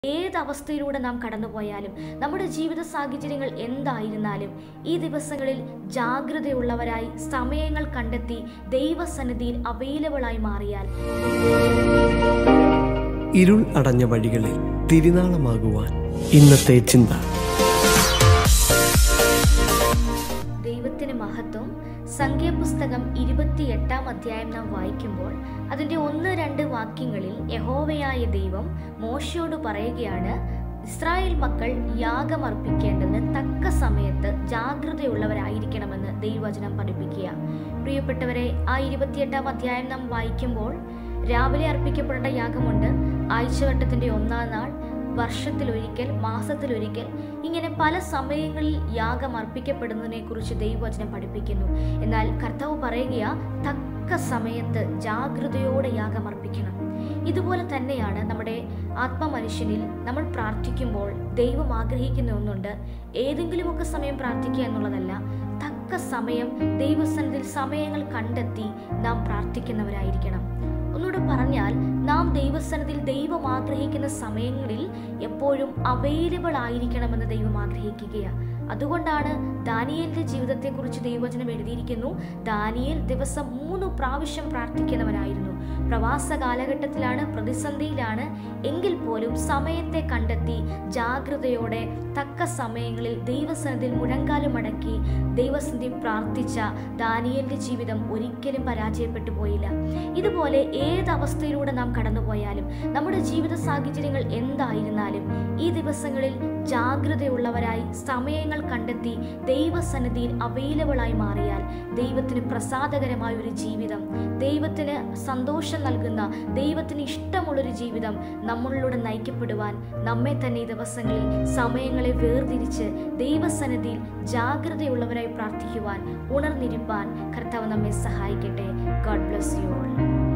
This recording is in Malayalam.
ഏത് അവസ്ഥയിലൂടെ നാം കടന്നുപോയാലും നമ്മുടെ ജീവിത സാഹചര്യങ്ങൾ എന്തായിരുന്നാലും ഈ ദിവസങ്ങളിൽ ജാഗ്രതയുള്ളവരായി സമയങ്ങൾ കണ്ടെത്തി ദൈവസന്നിധിയിൽ അവൈലബിളായി മാറിയാൽ ഇരുൾ അടഞ്ഞ വഴികളിൽ തിരുനാളമാകുവാൻ ഇന്നത്തെ ചിന്ത ദൈവത്തിന് മഹത്വം സംഖ്യാപുസ്തകം ഇരുപത്തിയെട്ടാം അധ്യായം നാം വായിക്കുമ്പോൾ അതിൻ്റെ ഒന്ന് രണ്ട് വാക്യങ്ങളിൽ യഹോവയായ ദൈവം മോശയോട് പറയുകയാണ് ഇസ്രായേൽ മക്കൾ യാഗമർപ്പിക്കേണ്ടതിന് തക്ക സമയത്ത് ജാഗ്രതയുള്ളവരായിരിക്കണമെന്ന് ദൈവവചനം പഠിപ്പിക്കുക പ്രിയപ്പെട്ടവരെ ആ ഇരുപത്തിയെട്ടാം അധ്യായം നാം വായിക്കുമ്പോൾ രാവിലെ അർപ്പിക്കപ്പെടേണ്ട യാഗമുണ്ട് ആഴ്ചവട്ടത്തിൻ്റെ ഒന്നാം നാൾ വർഷത്തിലൊരിക്കൽ മാസത്തിലൊരിക്കൽ ഇങ്ങനെ പല സമയങ്ങളിൽ യാഗം അർപ്പിക്കപ്പെടുന്നതിനെ കുറിച്ച് ദൈവവചനം പഠിപ്പിക്കുന്നു എന്നാൽ കർത്താവ് പറയുക തക്ക സമയത്ത് ജാഗ്രതയോടെ യാഗം അർപ്പിക്കണം ഇതുപോലെ തന്നെയാണ് നമ്മുടെ ആത്മമനുഷ്യനിൽ നമ്മൾ പ്രാർത്ഥിക്കുമ്പോൾ ദൈവം ആഗ്രഹിക്കുന്ന ഒന്നുണ്ട് ഏതെങ്കിലുമൊക്കെ സമയം പ്രാർത്ഥിക്കുക എന്നുള്ളതല്ല തക്ക സമയം ദൈവസന്നിധിയിൽ സമയങ്ങൾ കണ്ടെത്തി നാം പ്രാർത്ഥിക്കുന്നവരായിരിക്കണം ഒന്നുകൂടെ പറഞ്ഞാൽ നാം ദൈവസന്നിധിയിൽ ദൈവം ആഗ്രഹിക്കുന്ന സമയങ്ങളിൽ എപ്പോഴും അവൈലബിൾ ആയിരിക്കണമെന്ന് ദൈവം ആഗ്രഹിക്കുകയാണ് അതുകൊണ്ടാണ് ദാനിയേലിന്റെ ജീവിതത്തെക്കുറിച്ച് ദൈവവചനം എഴുതിയിരിക്കുന്നു ദാനിയേൽ ദിവസം മൂന്ന് പ്രാവശ്യം പ്രാർത്ഥിക്കുന്നവനായിരുന്നു പ്രവാസ കാലഘട്ടത്തിലാണ് പ്രതിസന്ധിയിലാണ് എങ്കിൽ പോലും സമയത്തെ കണ്ടെത്തി ജാഗ്രതയോടെ തക്ക സമയങ്ങളിൽ ദൈവസന്നിധിയിൽ മുഴങ്കാലം മടക്കി ദൈവസന്ധി പ്രാർത്ഥിച്ച ദാനിയലിന്റെ ജീവിതം ഒരിക്കലും പരാജയപ്പെട്ടു പോയില്ല ഇതുപോലെ ഏത് അവസ്ഥയിലൂടെ നാം കടന്നുപോയാലും നമ്മുടെ ജീവിത സാഹചര്യങ്ങൾ എന്തായിരുന്നാലും ഈ ദിവസങ്ങളിൽ ജാഗ്രതയുള്ളവരായി സമയങ്ങൾ കണ്ടെത്തി ദൈവസന്നിധിയിൽ അവൈലബിളായി മാറിയാൽ ദൈവത്തിന് പ്രസാദകരമായ ഒരു ജീവിതം ദൈവത്തിന് സന്തോഷം നൽകുന്ന ദൈവത്തിന് ഇഷ്ടമുള്ളൊരു ജീവിതം നമ്മളിലൂടെ നയിക്കപ്പെടുവാൻ നമ്മെ തന്നെ ഈ ദിവസങ്ങളിൽ സമയങ്ങളെ വേർതിരിച്ച് ദൈവസന്നിധിയിൽ ജാഗ്രതയുള്ളവരായി പ്രാർത്ഥിക്കുവാൻ ഉണർന്നിരിപ്പാൻ കർത്താവ് നമ്മെ സഹായിക്കട്ടെ ഗോഡ് ബ്ലസ് യു ഓൾ